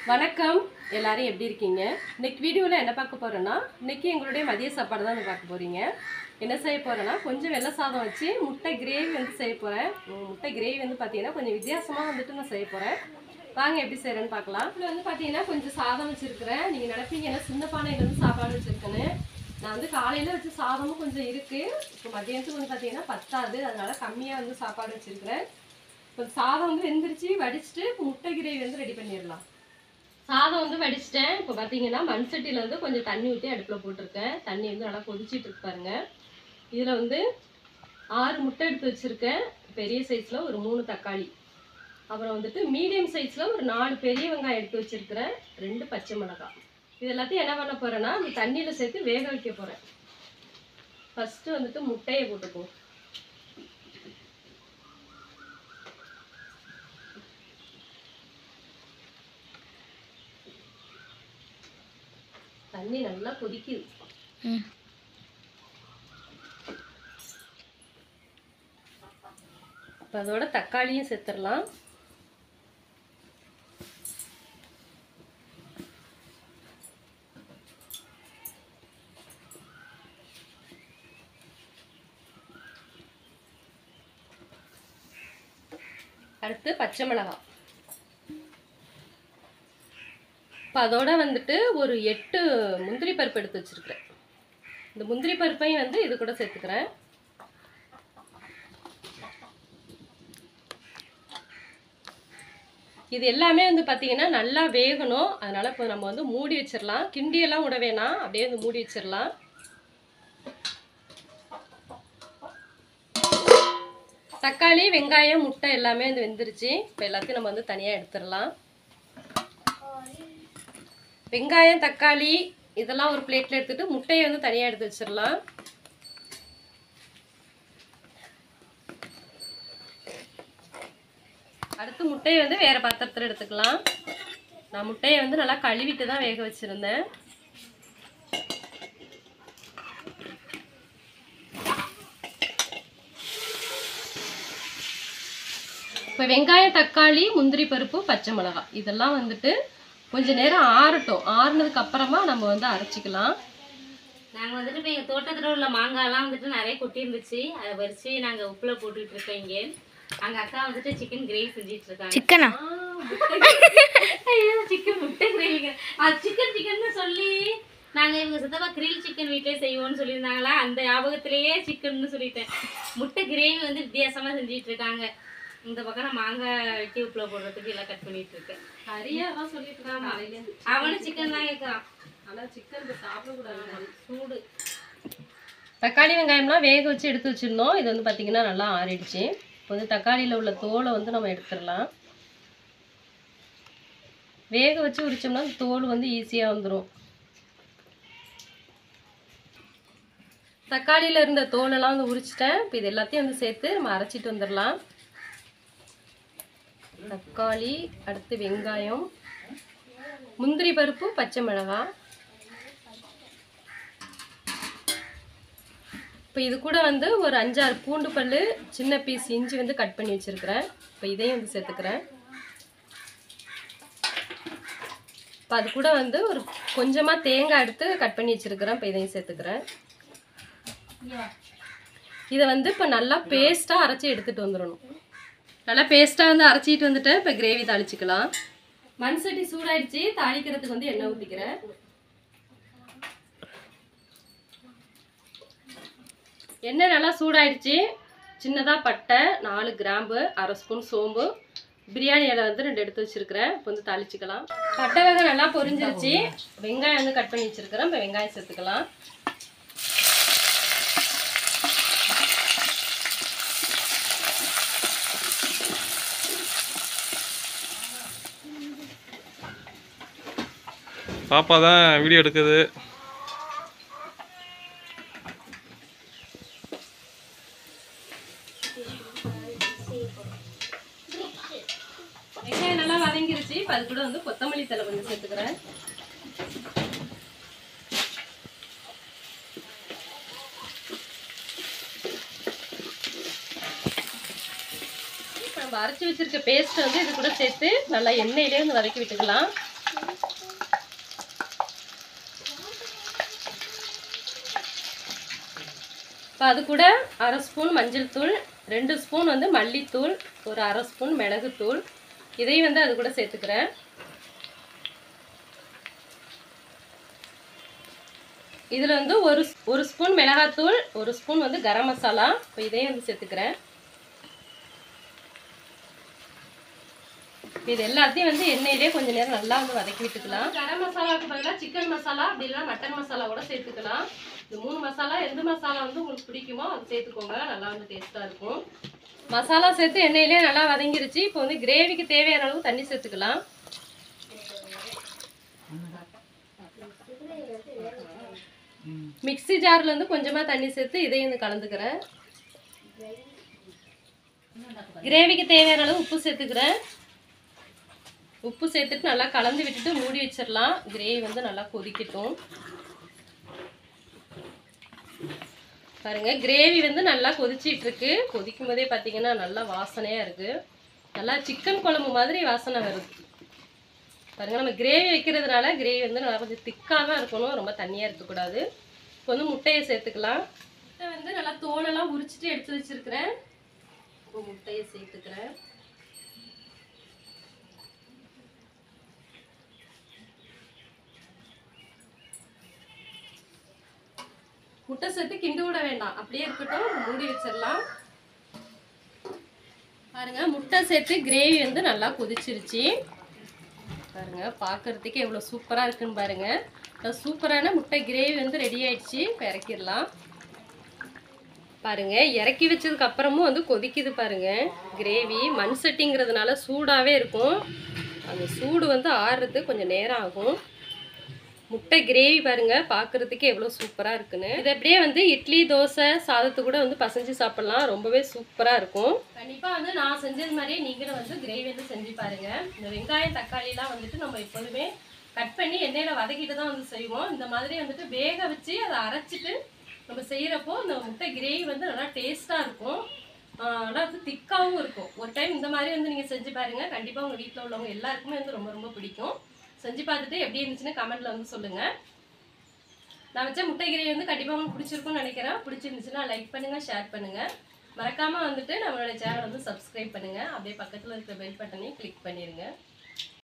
வணக்கம் எல்லாரும் எப்படி இருக்கீங்க இன்னைக்கு வீடியோவில் என்ன பார்க்க போறோம்னா இன்னைக்கு எங்களுடைய மதிய சாப்பாடு தான் பார்க்க போறீங்க என்ன செய்ய போறேன்னா கொஞ்சம் வெள்ளை சாதம் வச்சு முட்டை கிரேவி வந்து செய்ய போறேன் உம், முட்டை கிரேவி வந்து பார்த்தீங்கன்னா கொஞ்சம் வித்தியாசமாக வந்துட்டு நான் செய்ய போறேன் வாங்க எப்படி செய்யறேன்னு பார்க்கலாம் இதில் வந்து பார்த்தீங்கன்னா கொஞ்சம் சாதம் வச்சிருக்கிறேன் நீங்கள் நினைப்பீங்க என்ன சின்ன பானையில் வந்து சாப்பாடு வச்சிருக்கேன்னு நான் வந்து காலையில் வச்ச சாதமும் கொஞ்சம் இருக்கு இப்போ மதியானத்துக்கு வந்து பார்த்தீங்கன்னா பத்தாது அதனால கம்மியாக வந்து சாப்பாடு வச்சிருக்கிறேன் இப்போ சாதம் வந்து வெந்துருச்சு வடிச்சிட்டு இப்போ முட்டை கிரேவி வந்து ரெடி பண்ணிடலாம் சாதம் வந்து வடிச்சிட்டேன் இப்போ பார்த்தீங்கன்னா மண் சட்டியில் வந்து கொஞ்சம் தண்ணி ஊற்றி அடுப்பில் போட்டிருக்கேன் தண்ணி வந்து நல்லா கொதிச்சிட்டு இருக்கு பாருங்க இதில் வந்து ஆறு முட்டை எடுத்து வச்சுருக்கேன் பெரிய சைஸில் ஒரு மூணு தக்காளி அப்புறம் வந்துட்டு மீடியம் சைஸில் ஒரு நாலு பெரிய வெங்காயம் எடுத்து வச்சுருக்கிறேன் ரெண்டு பச்சை மிளகாய் இது எல்லாத்தையும் என்ன பண்ண போகிறேன்னா இந்த தண்ணியில் சேர்த்து வேக வைக்க போகிறேன் ஃபஸ்ட்டு வந்துட்டு முட்டையை போட்டுக்குவோம் தண்ணி நல்லா கொதிக்குது இப்போ அதோட தக்காளியும் சேர்த்துடலாம் அடுத்து பச்சை மிளகாய் இப்போ அதோட வந்துட்டு ஒரு எட்டு முந்திரி பருப்பு எடுத்து வச்சிருக்கிறேன் இந்த முந்திரி பருப்பையும் வந்து இது கூட சேர்த்துக்கிறேன் இது எல்லாமே வந்து பார்த்தீங்கன்னா நல்லா வேகணும் அதனால இப்போ நம்ம வந்து மூடி வச்சிடலாம் கிண்டியெல்லாம் விட வேணாம் அப்படியே வந்து மூடி வச்சிடலாம் தக்காளி வெங்காயம் முட்டை எல்லாமே வந்து வெந்துருச்சு இப்போ எல்லாத்தையும் நம்ம வந்து தனியாக எடுத்துடலாம் வெங்காயம் தக்காளி இதெல்லாம் ஒரு பிளேட்ல எடுத்துட்டு முட்டையை வந்து தனியாக எடுத்து வச்சிடலாம் அடுத்து முட்டையை வந்து வேற பாத்திரத்தில் எடுத்துக்கலாம் நான் முட்டையை வந்து நல்லா கழுவிட்டு தான் வேக வச்சிருந்தேன் இப்போ வெங்காயம் தக்காளி முந்திரி பருப்பு பச்சை மிளகாய் இதெல்லாம் வந்துட்டு கொஞ்ச நேரம் ஆறட்டும் ஆறுனதுக்கு அப்புறமா நம்ம வந்து அரைச்சிக்கலாம் நாங்க வந்துட்டு இப்போ எங்க தோட்டத்துல உள்ள மாங்காய்லாம் வந்துட்டு நிறைய கொட்டி இருந்துச்சு அதை பறிச்சு நாங்க உப்புல போட்டுட்டு இருக்கோம் இங்க அங்க அக்கா வந்துட்டு சிக்கன் கிரேவி செஞ்சுட்டு இருக்காங்க சிக்கனா ஐயோ சிக்கன் முட்டை கிரேவிங்க அது சிக்கன் சிக்கன் சொல்லி நாங்க இவங்க சித்தப்பா கிரில் சிக்கன் வீட்லயே செய்வோம்னு சொல்லியிருந்தாங்களா அந்த ஞாபகத்திலேயே சிக்கன்னு சொல்லிட்டேன் முட்டை கிரேவி வந்து வித்தியாசமா செஞ்சுட்டு இருக்காங்க இந்த பக்கம் நான் மாங்காய் வெட்டி உப்புல போடுறதுக்கு எல்லாம் கட் பண்ணிட்டு இருக்கேன் நிறைய தான் சொல்லிட்டு இருக்காங்க காலையில. அவனும் சிக்கன் தான் கேட்கறான் ஆனா சிக்கன் சாப்பிடக்கூடாது சூடு தக்காளி வெங்காயம்லாம் வேக வச்சு எடுத்து வச்சிருந்தோம் இது வந்து பார்த்தீங்கன்னா நல்லா ஆறிடுச்சு இப்போ வந்து தக்காளியில் உள்ள தோலை வந்து நம்ம எடுத்துடலாம் வேக வச்சு உரிச்சோம்னா அந்த தோல் வந்து ஈஸியாக வந்துடும் தக்காளியில் இருந்த தோலெல்லாம் வந்து உரிச்சிட்டேன் இப்போ இது எல்லாத்தையும் வந்து சேர்த்து நம்ம அரைச்சிட்டு வந்துடலாம் தக்காளி அடுத்து வெங்காயம் முந்திரி பருப்பு பச்சை மிளகாய் இப்போ இது கூட வந்து ஒரு அஞ்சாறு பூண்டு பல் சின்ன பீஸ் இஞ்சி வந்து கட் பண்ணி வச்சுருக்கிறேன் இப்போ இதையும் வந்து சேர்த்துக்கிறேன் இப்போ அது கூட வந்து ஒரு கொஞ்சமாக தேங்காய் எடுத்து கட் பண்ணி வச்சுருக்கிறேன் இப்போ இதையும் சேர்த்துக்கிறேன் இதை வந்து இப்போ நல்லா பேஸ்ட்டாக அரைச்சி எடுத்துகிட்டு வந்துடணும் நல்லா பேஸ்ட்டாக வந்து அரைச்சிட்டு வந்துட்டு இப்போ கிரேவி தாளிச்சுக்கலாம் மண் சட்டி சூடாயிடுச்சு தாளிக்கிறதுக்கு வந்து எண்ணெய் ஊற்றிக்கிறேன் எண்ணெய் நல்லா சூடாயிடுச்சு சின்னதாக பட்டை நாலு கிராம்பு அரை ஸ்பூன் சோம்பு பிரியாணி இலை வந்து ரெண்டு எடுத்து வச்சிருக்கிறேன் இப்போ வந்து தாளிச்சுக்கலாம் பட்டை வகை நல்லா பொரிஞ்சிருச்சு வெங்காயம் வந்து கட் பண்ணி வச்சிருக்கிறேன் இப்போ வெங்காயம் சேர்த்துக்கலாம் பாப்பா தான் வீடியோ எடுக்குது வெங்காயம் நல்லா வதங்கிருச்சு இப்போ அது கூட வந்து கொத்தமல்லி தலை கொஞ்சம் சேர்த்துக்கிறேன் இப்போ நம்ம அரைச்சி வச்சிருக்க பேஸ்ட் வந்து இது கூட சேர்த்து நல்லா எண்ணெயிலே வந்து வதக்கி விட்டுக்கலாம் இப்போ அது கூட அரை ஸ்பூன் மஞ்சள் தூள் ரெண்டு ஸ்பூன் வந்து மல்லித்தூள் ஒரு அரை ஸ்பூன் மிளகுத்தூள் இதையும் வந்து அது கூட சேர்த்துக்கிறேன் இதில் வந்து ஒரு ஒரு ஸ்பூன் மிளகாத்தூள் ஒரு ஸ்பூன் வந்து கரம் மசாலா இப்போ இதையும் வந்து சேர்த்துக்கிறேன் இது எல்லாத்தையும் வந்து எண்ணெயிலே கொஞ்ச நேரம் நல்லா வந்து வதக்கி விட்டுக்கலாம் கரம் மசாலாவுக்கு பதிலாக சிக்கன் மசாலா அப்படி இல்லைன்னா மட்டன் மசாலா கூட சேர்த்துக்கலாம் இந்த மூணு மசாலா எந்த மசாலா வந்து உங்களுக்கு பிடிக்குமோ அது சேர்த்துக்கோங்க நல்லா வந்து டேஸ்ட்டாக இருக்கும் மசாலா சேர்த்து எண்ணெயிலே நல்லா வதங்கிருச்சு இப்போ வந்து கிரேவிக்கு தேவையான அளவு தண்ணி சேர்த்துக்கலாம் மிக்ஸி ஜார்ல இருந்து கொஞ்சமா தண்ணி சேர்த்து இதையும் வந்து கலந்துக்கிறேன் கிரேவிக்கு தேவையான அளவு உப்பு சேர்த்துக்கிறேன் உப்பு சேர்த்துட்டு நல்லா கலந்து விட்டுட்டு மூடி வச்சிடலாம் கிரேவி வந்து நல்லா கொதிக்கட்டும் பாருங்க கிரேவி வந்து நல்லா கொதிச்சிட்டு இருக்கு கொதிக்கும் போதே பார்த்தீங்கன்னா நல்லா வாசனையா இருக்கு நல்லா சிக்கன் குழம்பு மாதிரி வாசனை வருது பாருங்க நம்ம கிரேவி வைக்கிறதுனால கிரேவி வந்து நல்லா கொஞ்சம் திக்காக தான் இருக்கணும் ரொம்ப தண்ணியாக இருக்கக்கூடாது இப்போ வந்து முட்டையை சேர்த்துக்கலாம் முட்டை வந்து நல்லா தோலெல்லாம் உரிச்சிட்டு எடுத்து வச்சிருக்கிறேன் இப்போ முட்டையை சேர்த்துக்கிறேன் முட்டை சேர்த்து கிண்டு விட வேண்டாம் அப்படியே இருக்கட்டும் மூடி வச்சிடலாம் பாருங்க முட்டை சேர்த்து கிரேவி வந்து நல்லா கொதிச்சிருச்சு பாருங்க பார்க்கறதுக்கு எவ்வளோ சூப்பராக இருக்குன்னு பாருங்க இந்த சூப்பரான முட்டை கிரேவி வந்து ரெடி ஆயிடுச்சு இப்போ இறக்கிடலாம் பாருங்க இறக்கி வச்சதுக்கு அப்புறமும் வந்து கொதிக்குது பாருங்க கிரேவி மண் சட்டிங்கிறதுனால சூடாகவே இருக்கும் அந்த சூடு வந்து ஆறுறது கொஞ்சம் நேரம் ஆகும் முட்டை கிரேவி பாருங்க பார்க்கறதுக்கு எவ்வளோ சூப்பராக இருக்குன்னு இது அப்படியே வந்து இட்லி தோசை சாதத்து கூட வந்து பசைஞ்சு சாப்பிடலாம் ரொம்பவே சூப்பராக இருக்கும் கண்டிப்பாக வந்து நான் செஞ்சது மாதிரியே நீங்களும் வந்து கிரேவி வந்து செஞ்சு பாருங்க இந்த வெங்காயம் தக்காளிலாம் வந்துட்டு நம்ம எப்போதுமே கட் பண்ணி எண்ணெயில் வதக்கிட்டு தான் வந்து செய்வோம் இந்த மாதிரி வந்துட்டு வேக வச்சு அதை அரைச்சிட்டு நம்ம செய்கிறப்போ இந்த முட்டை கிரேவி வந்து நல்லா டேஸ்ட்டாக இருக்கும் ஆஹ் நல்லா வந்து திக்காகவும் இருக்கும் ஒரு டைம் இந்த மாதிரி வந்து நீங்கள் செஞ்சு பாருங்க கண்டிப்பாக உங்கள் வீட்டில் உள்ளவங்க எல்லாருக்குமே வந்து ரொம்ப ரொம்ப பிடிக்கும் செஞ்சு பார்த்துட்டு எப்படி இருந்துச்சுன்னு கமெண்ட்ல வந்து சொல்லுங்க நான் வச்ச முட்டை கிரேவி வந்து கண்டிப்பாக உங்களுக்கு பிடிச்சிருக்கும்னு நினைக்கிறேன் பிடிச்சிருந்துச்சுன்னா லைக் பண்ணுங்க ஷேர் பண்ணுங்க மறக்காம வந்துட்டு நம்மளோட சேனல் வந்து சப்ஸ்கிரைப் பண்ணுங்க அப்படியே பக்கத்தில் இருக்கிற பெல் பட்டனையும் கிளிக் பண்ணிடுங்க